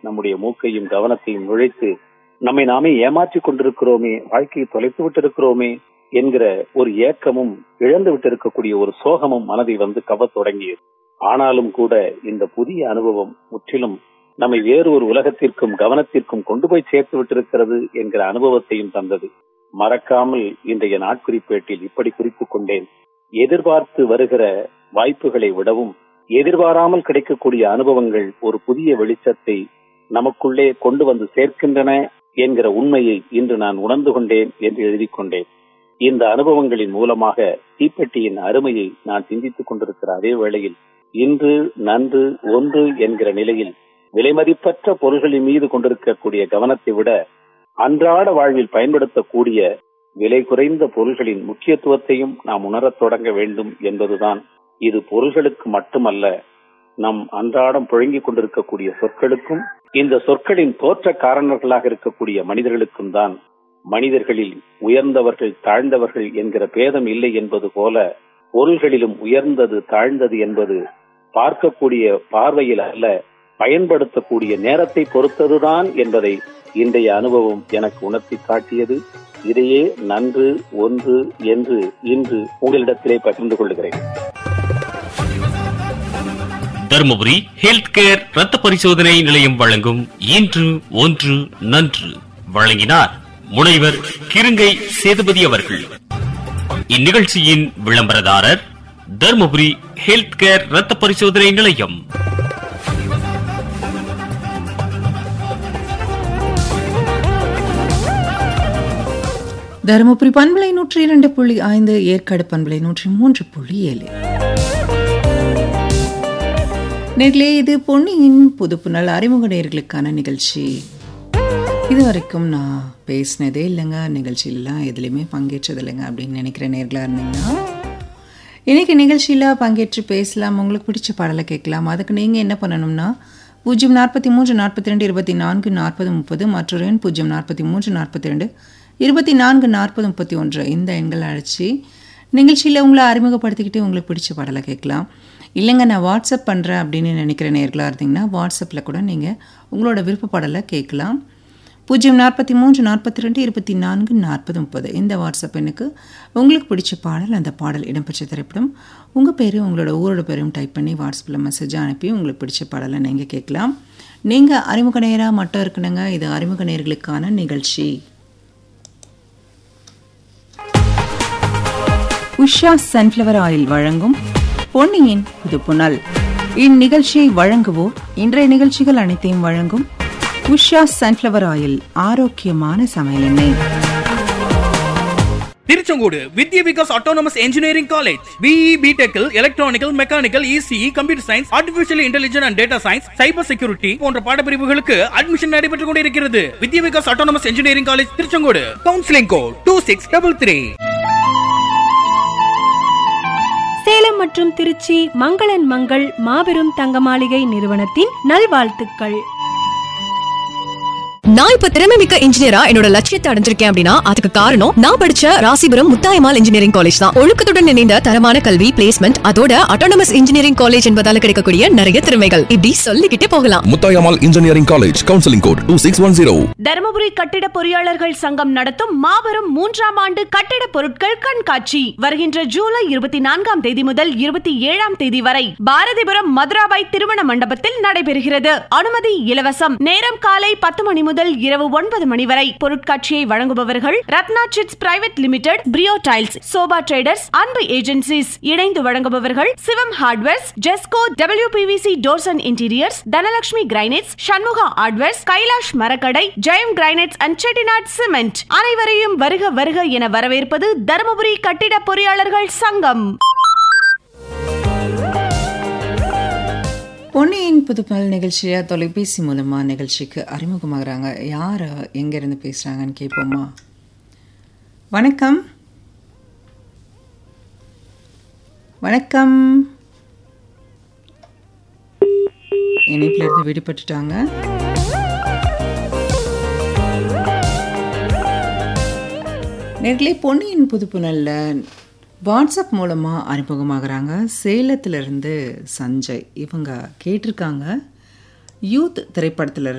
நம்முடைய மூக்கையும் கவனத்தையும் நுழைத்து நம்மை நாமே ஏமாற்றிக் கொண்டிருக்கிறோமே வாழ்க்கையை தொலைத்து விட்டிருக்கிறோமே என்கிற ஒரு ஏக்கமும் இழந்து விட்டிருக்கக்கூடிய ஒரு சோகமும் மனதை வந்து கவத் தொடங்கியது ஆனாலும் கூட இந்த புதிய அனுபவம் முற்றிலும் நம்மை வேறு ஒரு உலகத்திற்கும் கவனத்திற்கும் கொண்டு போய் சேர்த்து விட்டிருக்கிறது என்கிற அனுபவத்தையும் தந்தது மறக்காமல் இன்றைய நாட்குறிப்பேட்டில் இப்படி குறித்துக் கொண்டேன் எதிர்பார்த்து வருகிற வாய்ப்புகளை விடவும் எதிர்பாராமல் கிடைக்கக்கூடிய அனுபவங்கள் ஒரு புதிய வெளிச்சத்தை நமக்குள்ளே கொண்டு வந்து சேர்க்கின்றன என்கிற உண்மையை இன்று நான் உணர்ந்து கொண்டேன் என்று எழுதிக் கொண்டேன் இந்த அனுபவங்களின் மூலமாக தீப்பெட்டியின் அருமையை நான் சிந்தித்துக் கொண்டிருக்கிற அதே வேளையில் இன்று நன்று ஒன்று என்கிற நிலையில் விலைமதிப்பற்ற பொருள்களின் மீது கொண்டிருக்கக்கூடிய கவனத்தை விட அன்றாட வாழ்வில் பயன்படுத்தக்கூடிய விலை குறைந்த பொருள்களின் முக்கியத்துவத்தையும் நாம் உணரத் தொடங்க வேண்டும் என்பதுதான் இது பொருள்களுக்கு மட்டுமல்ல நம் அன்றாடம் புழங்கிக் கொண்டிருக்கக்கூடிய சொற்களுக்கும் இந்த சொற்களின் தோற்ற காரணர்களாக இருக்கக்கூடிய மனிதர்களுக்கும் தான் மனிதர்களில் உயர்ந்தவர்கள் தாழ்ந்தவர்கள் என்கிற பேதம் இல்லை என்பது போல பொருள்களிலும் உயர்ந்தது தாழ்ந்தது என்பது பார்க்கக்கூடிய பார்வையில் அல்ல பயன்படுத்தக்கூடிய நேரத்தை பொறுத்ததுதான் என்பதை இன்றைய அனுபவம் எனக்கு உணர்த்தி காட்டியது இதையே நன்று ஒன்று என்று இன்று உங்களிடத்திலே பகிர்ந்து கொள்கிறேன் தருமபுரி ஹெல்த் கேர் ரத்த பரிசோதனை நிலையம் வழங்கும் இன்று ஒன்று நன்று வழங்கினார் முனைவர் கிருங்கை சேதுபதி அவர்கள் இந்நிகழ்ச்சியின் விளம்பரதாரர் தருமபுரி ஹெல்த் கேர் ரத்த பரிசோதனை நிலையம் தருமபுரி பண்பலை நூற்றி இரண்டு புள்ளி ஐந்து ஏற்காடு பண்பலை நூற்றி மூன்று புள்ளி ஏழு நேர்களே இது பொன்னியின் புதுப்புணல் அறிமுக நேர்களுக்கான நிகழ்ச்சி இது வரைக்கும் நான் பேசினதே இல்லைங்க நிகழ்ச்சியிலாம் எதுலேயுமே பங்கேற்றது இல்லைங்க அப்படின்னு நினைக்கிற நேர்களாக இருந்தீங்கன்னா இன்னைக்கு நிகழ்ச்சியில் பங்கேற்று பேசலாம் உங்களுக்கு பிடிச்ச பாடலை கேட்கலாம் அதுக்கு நீங்கள் என்ன பண்ணணும்னா பூஜ்ஜியம் நாற்பத்தி மூன்று நாற்பத்தி ரெண்டு இருபத்தி நான்கு நாற்பது முப்பது மற்றொரு எண் பூஜ்ஜியம் நாற்பத்தி மூன்று நாற்பத்தி ரெண்டு இருபத்தி நான்கு நாற்பது முப்பத்தி ஒன்று இந்த எண்கள் அழைச்சி நிகழ்ச்சியில் உங்களை அறிமுகப்படுத்திக்கிட்டு உங்களுக்கு பிடிச்ச பாடலை கேட்கலாம் இல்லைங்க நான் வாட்ஸ்அப் பண்ணுறேன் அப்படின்னு நினைக்கிற நேர்களாக இருந்தீங்கன்னா வாட்ஸ்அப்பில் கூட நீங்கள் உங்களோட விருப்ப பாடலை கேட்கலாம் பூஜ்ஜியம் நாற்பத்தி மூன்று நாற்பத்தி ரெண்டு இருபத்தி நான்கு நாற்பது முப்பது இந்த வாட்ஸ்அப் எண்ணுக்கு உங்களுக்கு பிடிச்ச பாடல் அந்த பாடல் இடம்பெற்ற திரைப்படம் உங்கள் பேர் உங்களோட ஊரோட பேரும் டைப் பண்ணி வாட்ஸ்அப்பில் மெசேஜ் அனுப்பி உங்களுக்கு பிடிச்ச பாடலை நீங்கள் கேட்கலாம் நீங்கள் அறிமுக நேராக மட்டும் இருக்கணுங்க இது அறிமுக நேர்களுக்கான நிகழ்ச்சி உஷா சன்ஃப்ளவர் ஆயில் வழங்கும் பொன்னியின் புது புனல் இந்நிகழ்ச்சியை வழங்குவோர் இன்றைய நிகழ்ச்சிகள் அனைத்தையும் வழங்கும் உஷா சன்ஃப்ளவர் ஆயில் ஆரோக்கியமான சமையல் எண்ணெய் Tiruchengode Vidya Vikas autonomous engineering college BE பிடெக்கில் electrical mechanical ECE computer science artificial intelligence and data science cyber security போன்ற பாடப்பிரிவுகளுக்கு அட்மிஷன் நடைபெற்றுக் கொண்டிருக்கிறது Vidya Vikas autonomous engineering college Tiruchengode counselling code two six double three Salem மற்றும் திருச்சி மங்களன் மங்கள் மாபெரும் தங்க மாளிகை நிறுவனத்தின் நல்வாழ்த்துக்கள் நான் இப்ப திறமை மிக்க இன்ஜினியரா என்னோட லட்சியத்தை அடைஞ்சிருக்கேன் அப்படின்னா அதுக்கு காரணம் நான் படிச்ச ராசிபுரம் முத்தாயமால் இன்ஜினியரிங் காலேஜ் தான் ஒழுக்கத்துடன் இணைந்த தரமான கல்வி பிளேஸ்மெண்ட் அதோட அட்டானமஸ் இன்ஜினியரிங் காலேஜ் என்பதால கிடைக்கக்கூடிய நிறைய திறமைகள் இப்படி சொல்லிக்கிட்டே போகலாம் Muthayammal engineering college counselling code two six one zero Dharmapuri கட்டிட பொறியாளர்கள் சங்கம் நடத்தும் மாபெரும் மூன்றாம் ஆண்டு கட்டிட பொருட்கள் கண்காட்சி வருகின்ற ஜூலை இருபத்தி நான்காம் தேதி முதல் இருபத்தி ஏழாம் தேதி வரை பாரதிபுரம் மதுராபாய் திருமண மண்டபத்தில் நடைபெறுகிறது அனுமதி இலவசம் நேரம் காலை பத்து மணி முதல் இரவு ஒன்பது மணி வரை பொருட்காட்சியை வழங்குபவர்கள் Ratna chits private limited Priyo tiles Sobha traders Anbu agencies இணைந்து வழங்குபவர்கள் Sivam hardwares Jesco WPVC doors and interiors Dhanalakshmi granites Shanmuga hardwares Kailash மரக்கடை Jayam granites and Chettinad cement அனைவரையும் வருக வருக என வரவேற்பது தருமபுரி கட்டிட பொறியாளர்கள் சங்கம் பொன்னியின் புதுப்பல் நிகழ்ச்சியில் தொலைபேசி மூலமாக நிகழ்ச்சிக்கு அறிமுகமாகறாங்க யார் எங்கேருந்து பேசுகிறாங்கன்னு கேட்போமா வணக்கம் வணக்கம் இணைப்பில் இருந்து விடுபட்டுட்டாங்க நேர்களே பொன்னியின் புதுப்புணலில் வாட்ஸ்அப் மூலமாக அறிமுகமாகறாங்க சேலத்திலிருந்து சஞ்சய் இவங்க கேட்டிருக்காங்க யூத் திரைப்படத்தில்